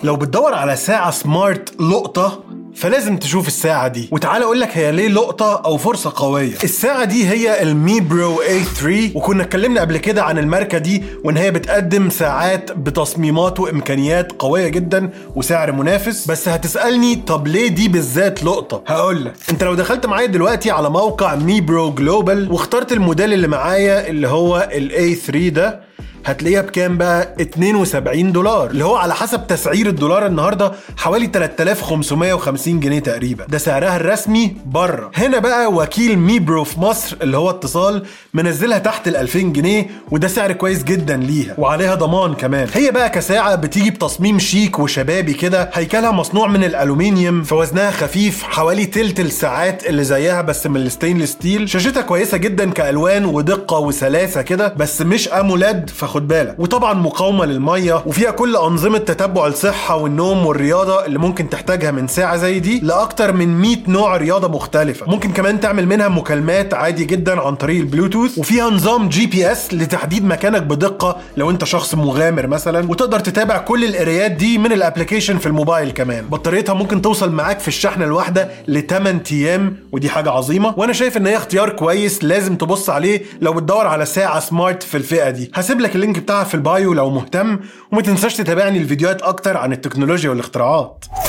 لو بتدور على ساعة سمارت لقطة فلازم تشوف الساعة دي وتعالى اقول لك هي ليه لقطة او فرصة قوية الساعة دي هي المي برو A3 وكنا اتكلمنا قبل كده عن الماركة دي وان هي بتقدم ساعات بتصميمات وامكانيات قوية جدا وسعر منافس بس هتسألني طب ليه دي بالذات لقطة هقول لك انت لو دخلت معايا دلوقتي على موقع مي برو جلوبال واخترت الموديل اللي معايا اللي هو ال A3 ده هتلاقيها بكام بقى 72 دولار اللي هو على حسب تسعير الدولار النهارده حوالي 3550 جنيه تقريبا ده سعرها الرسمي بره هنا بقى وكيل ميبرو في مصر اللي هو اتصال منزلها تحت ال 2000 جنيه وده سعر كويس جدا ليها وعليها ضمان كمان هي بقى كساعه بتيجي بتصميم شيك وشبابي كده هيكلها مصنوع من الالومنيوم فوزنها خفيف حوالي تلت الساعات اللي زيها بس من الستينلس ستيل شاشتها كويسه جدا كالوان ودقه وسلاسه كده بس مش امولاد فخد بالك وطبعا مقاومه للميه وفيها كل انظمه تتبع الصحه والنوم والرياضه اللي ممكن تحتاجها من ساعه زي دي لاكتر من 100 نوع رياضه مختلفه ممكن كمان تعمل منها مكالمات عادي جدا عن طريق البلوتوث وفيها نظام جي بي اس لتحديد مكانك بدقه لو انت شخص مغامر مثلا وتقدر تتابع كل القرايات دي من الابلكيشن في الموبايل كمان بطاريتها ممكن توصل معاك في الشحنه الواحده ل 8 ايام ودي حاجه عظيمه وانا شايف ان هي اختيار كويس لازم تبص عليه لو بتدور على ساعه سمارت في الفئه دي هسيب لك اللينك بتاعها في البايو لو مهتم وما تنساش تتابعني الفيديوهات اكتر عن التكنولوجيا والاختراعات